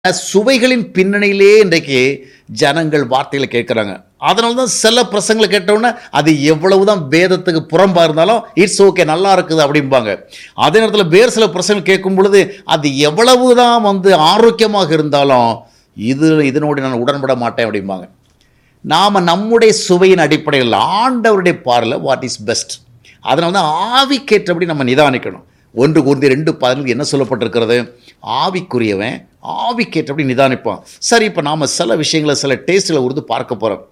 சுவைகளின் பின்னணியிலே இன்றைக்கு ஜனங்கள் வார்த்தைகளை கேட்குறாங்க அதனால தான் சில பிரசங்களை கேட்டவுடனே அது எவ்வளவு தான் வேதத்துக்கு புறம்பா இருந்தாலும் இட்ஸ் ஓகே நல்லா இருக்குது அப்படிம்பாங்க அதே நேரத்தில் வேறு சில பிரசங்கள் கேட்கும் பொழுது அது எவ்வளவு தான் வந்து ஆரோக்கியமாக இருந்தாலும் இது இதனோடு நான் உடன்பட மாட்டேன் அப்படிம்பாங்க நாம் நம்முடைய சுவையின் அடிப்படையில் ஆண்டவருடைய பார்வையில் வாட் இஸ் பெஸ்ட் அதனால தான் ஆவிக்கேற்றபடி நம்ம நிதானிக்கணும் ஒன்று கூர்ந்து ரெண்டு பதினெட்டு என்ன சொல்லப்பட்டிருக்கிறது ஆவிக்குரியவன் ஆவிக்கேற்றபடி நிதானிப்பான் சரி இப்போ நாம் சில விஷயங்களை சில டேஸ்ட்டில் உருது பார்க்க போகிறோம்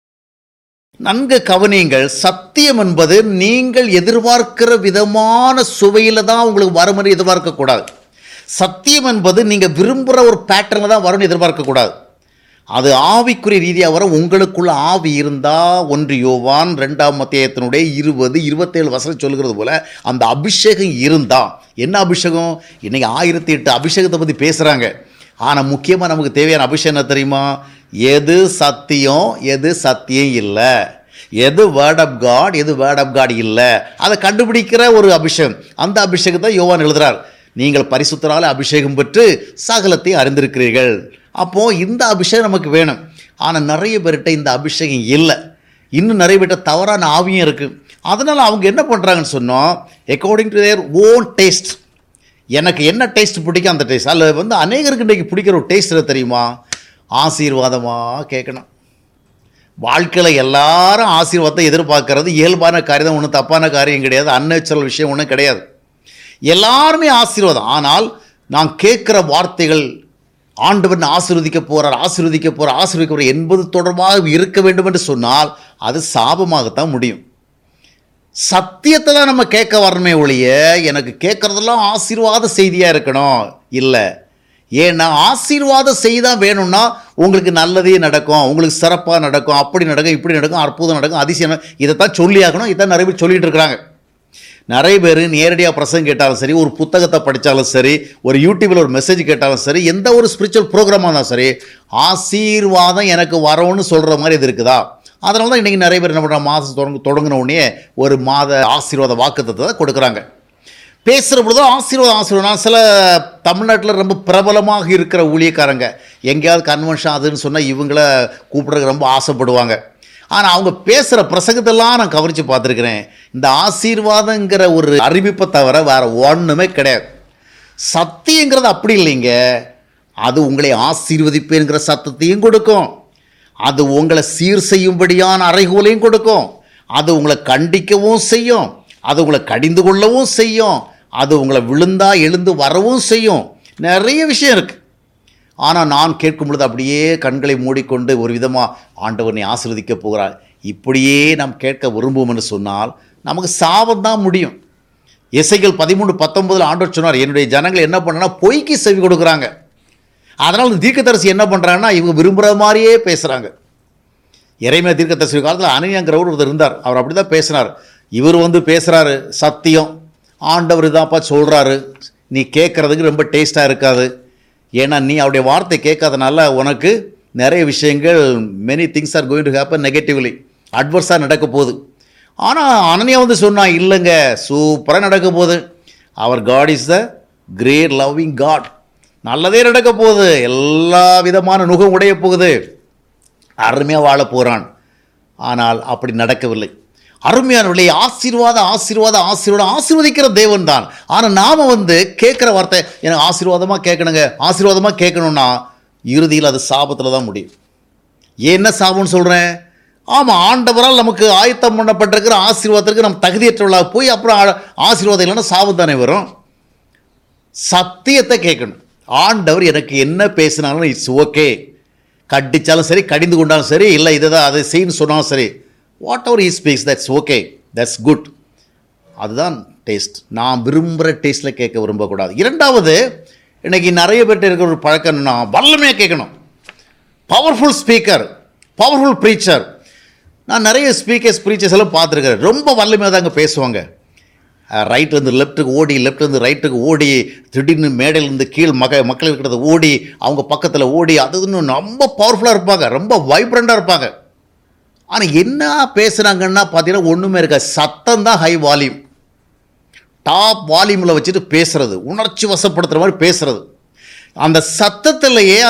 நன்கு கவனியுங்கள் சத்தியம் என்பது நீங்கள் எதிர்பார்க்கிற விதமான சுவையில் தான் உங்களுக்கு வரும்னு எதிர்பார்க்கக்கூடாது சத்தியம் என்பது நீங்கள் விரும்புகிற ஒரு பேட்டர்னில் தான் வரும்னு எதிர்பார்க்கக்கூடாது அது ஆவிக்குரிய ரீதியாக வர உங்களுக்குள்ள ஆவி இருந்தால் ஒன்று யோவான் ரெண்டாம் மத்தியத்தினுடைய இருபது இருபத்தேழு வசனம் சொல்கிறது போல் அந்த அபிஷேகம் இருந்தால் என்ன அபிஷேகம் இன்றைக்கி ஆயிரத்தி எட்டு அபிஷேகத்தை பற்றி பேசுகிறாங்க ஆனால் முக்கியமாக நமக்கு தேவையான அபிஷேகம் என்ன தெரியுமா எது சத்தியம் எது சத்தியம் இல்லை எது வேர்ட் ஆஃப் காட் எது வேர்ட் ஆஃப் காட் இல்லை அதை கண்டுபிடிக்கிற ஒரு அபிஷேகம் அந்த அபிஷேகத்தை யோவான் எழுதுறார் நீங்கள் பரிசுத்தரால் அபிஷேகம் பெற்று சகலத்தை அறிந்திருக்கிறீர்கள் அப்போது இந்த அபிஷேகம் நமக்கு வேணும் ஆனால் நிறைய பேர்கிட்ட இந்த அபிஷேகம் இல்லை இன்னும் நிறைய பேர்கிட்ட தவறான ஆவியும் இருக்குது அதனால் அவங்க என்ன பண்ணுறாங்கன்னு சொன்னோம் according to their own taste எனக்கு என்ன டேஸ்ட் பிடிக்கும் அந்த டேஸ்ட் அதில் வந்து அநேகருக்கு இன்றைக்கி பிடிக்கிற ஒரு டேஸ்ட் என்ன தெரியுமா ஆசீர்வாதமாக கேட்கணும் வாழ்க்கையில் எல்லாரும் ஆசீர்வாதத்தை எதிர்பார்க்கறது இயல்பான காரியம் தான் ஒன்றும் தப்பான காரியம் கிடையாது அன்னேச்சுரல் விஷயம் ஒன்றும் கிடையாது எல்லாருமே ஆசீர்வாதம் ஆனால் நான் கேட்குற வார்த்தைகள் ஆண்டவன் ஆசீர்வதிக்க போகிறார் ஆசீர்வதிக்க போகிறார் ஆசீர்வதிக்க போகிறார் என்பது தொடர்பாக இருக்க வேண்டும் என்று சொன்னால் அது சாபமாகத்தான் முடியும் சத்தியத்தை தான் நம்ம கேட்க வரணுமே ஒழிய எனக்கு கேட்குறதெல்லாம் ஆசீர்வாத செய்தியாக இருக்கணும் இல்லை ஏன்னா ஆசீர்வாத செய்தால் வேணும்னா உங்களுக்கு நல்லதே நடக்கும் உங்களுக்கு சிறப்பாக நடக்கும் அப்படி நடக்கும் இப்படி நடக்கும் அற்புதம் நடக்கும் அதிசயம் நடக்கும். இதைத்தான் சொல்லி ஆகணும் இதான் நிறைய பேர் சொல்லிட்டு இருக்கிறாங்க நிறைய பேர் நேரடியாக பிரசங்கம் கேட்டாலும் சரி ஒரு புத்தகத்தை படித்தாலும் சரி ஒரு யூடியூப்பில் ஒரு மெசேஜ் கேட்டாலும் சரி எந்த ஒரு ஸ்பிரிச்சுவல் ப்ரோக்ராமாக இருந்தாலும் சரி ஆசீர்வாதம் எனக்கு வரணும்னு சொல்கிற மாதிரி இது இருக்குதா அதனால தான் இன்றைக்கி நிறைய பேர் என்ன பண்ணுறாங்க மாதம் தொடங்க தொடங்கின உடனே ஒரு மாத ஆசீர்வாத வாக்குத்தத்தை கொடுக்குறாங்க பேசுகிற பொழுது ஆசீர்வாதம் ஆசீர்வாதம் நான் சில தமிழ்நாட்டில் ரொம்ப பிரபலமாக இருக்கிற ஊழியக்காரங்க எங்கேயாவது கன்வென்ஷன் அதுன்னு சொன்னால் இவங்கள கூப்பிட்றதுக்கு ரொம்ப ஆசைப்படுவாங்க ஆனால் அவங்க பேசுகிற பிரசங்கத்தெல்லாம் நான் கவனித்து பார்த்துருக்கிறேன் இந்த ஆசீர்வாதங்கிற ஒரு அறிவிப்பை தவிர வேறு ஒன்றுமே கிடையாது சத்தியங்கிறது அப்படி இல்லைங்க அது உங்களை ஆசீர்வதிப்பேங்கிற சத்தத்தையும் கொடுக்கும் அது உங்களை சீர் செய்யும்படியான அறைகோலையும் கொடுக்கும் அது உங்களை கண்டிக்கவும் செய்யும் அது உங்களை கடிந்து கொள்ளவும் செய்யும் அது உங்களை விழுந்தா எழுந்து வரவும் செய்யும் நிறைய விஷயம் இருக்குது ஆனால் நான் கேட்கும் பொழுது அப்படியே கண்களை மூடிக்கொண்டு ஒரு விதமாக ஆண்டவனை ஆசீர்வதிக்க போகிறார் இப்படியே நாம் கேட்க விரும்புவோம் என்று சொன்னால் நமக்கு சாபம் தான் முடியும் இசைகள் பதிமூணு பத்தொன்பதில் ஆண்டவர் சொன்னார் என்னுடைய ஜனங்கள் என்ன பண்ணனா பொய்க்கு செவி கொடுக்குறாங்க அதனால் இந்த தீர்க்கதரிசி என்ன பண்ணுறாங்கன்னா இவங்க விரும்புகிற மாதிரியே பேசுகிறாங்க இறைமைய தீர்க்கதரிசி காலத்தில் அனியாங்கிறவர் ஒருத்தர் இருந்தார் அவர் அப்படி தான் பேசினார் இவர் வந்து பேசுகிறாரு சத்தியம் ஆண்டவர் இதான்ப்பா சொல்கிறாரு நீ கேட்குறதுக்கு ரொம்ப டேஸ்ட்டாக இருக்காது ஏன்னா நீ அவருடைய வார்த்தை கேட்காதனால உனக்கு நிறைய விஷயங்கள் many things are going to happen negatively அட்வர்ஸாக நடக்க போகுது ஆனால் அனன்யா வந்து சொன்னா இல்லைங்க சூப்பராக நடக்க போகுது அவர் God is the great loving God நல்லதே நடக்க போகுது எல்லா விதமான நுகம் உடைய போகுது அருமையாக வாழ போகிறான் ஆனால் அப்படி நடக்கவில்லை அருமையானவர்களே ஆசீர்வாத ஆசீர்வாத ஆசீர்வாதம் ஆசீர்வதிக்கிற தேவன் தான் ஆனால் நாம் வந்து கேட்குற வார்த்தை எனக்கு ஆசீர்வாதமாக கேட்கணுங்க ஆசீர்வாதமாக கேட்கணும்னா இறுதியில் அது சாபத்தில் தான் முடியும் என்ன சாபம்னு சொல்கிறேன் ஆமாம் ஆண்டவரால் நமக்கு ஆயத்தம் பண்ணப்பட்டிருக்கிற ஆசீர்வாதத்திற்கு நம்ம தகுதியற்றவளாக போய் அப்புறம் ஆ- ஆசீர்வாதம் இல்லைன்னா சாபம் தானே வரும் சத்தியத்தை கேட்கணும் ஆண்டவர் எனக்கு என்ன பேசினாலும் இட்ஸ் ஓகே கடிச்சாலும் சரி கடிந்து கொண்டாலும் சரி இல்லை இதுதான் அதை செய்யணும் சொன்னாலும் சரி whatever he speaks that's okay that's good அதுதான் டேஸ்ட் நான் விரும்புகிற டேஸ்ட்டில் கேட்க விரும்பக்கூடாது இரண்டாவது இன்னைக்கு நிறைய பேர்ட்ட இருக்கிற ஒரு பழக்கம் என்னன்னா வல்லமையாக கேட்கணும் பவர்ஃபுல் ஸ்பீக்கர் பவர்ஃபுல் ப்ரீச்சர் நான் நிறைய ஸ்பீக்கர்ஸ் ப்ரீச்சர்ஸ் எல்லாம் பார்த்துருக்கிறேன் ரொம்ப வல்லமையாக தாங்க பேசுவாங்க ரைட்லேருந்து லெஃப்ட்டுக்கு ஓடி லெஃப்ட்லேருந்து ரைட்டுக்கு ஓடி திடீர்னு மேடையிலேருந்து கீழ் மக மக்கள் இருக்கிறத ஓடி அவங்க பக்கத்தில் ஓடி அது இன்னும் ரொம்ப பவர்ஃபுல்லாக இருப்பாங்க ரொம்ப வைப்ரண்ட்டாக இருப்பாங்க ஆனால் என்ன பேசுகிறாங்கன்னா பார்த்தீங்கன்னா ஒன்றுமே இருக்காது சத்தம் தான் ஹை வால்யூம் டாப் வால்யூமில் வச்சுட்டு பேசுறது உணர்ச்சி வசப்படுத்துகிற மாதிரி பேசுறது அந்த சத்தத்திலேயே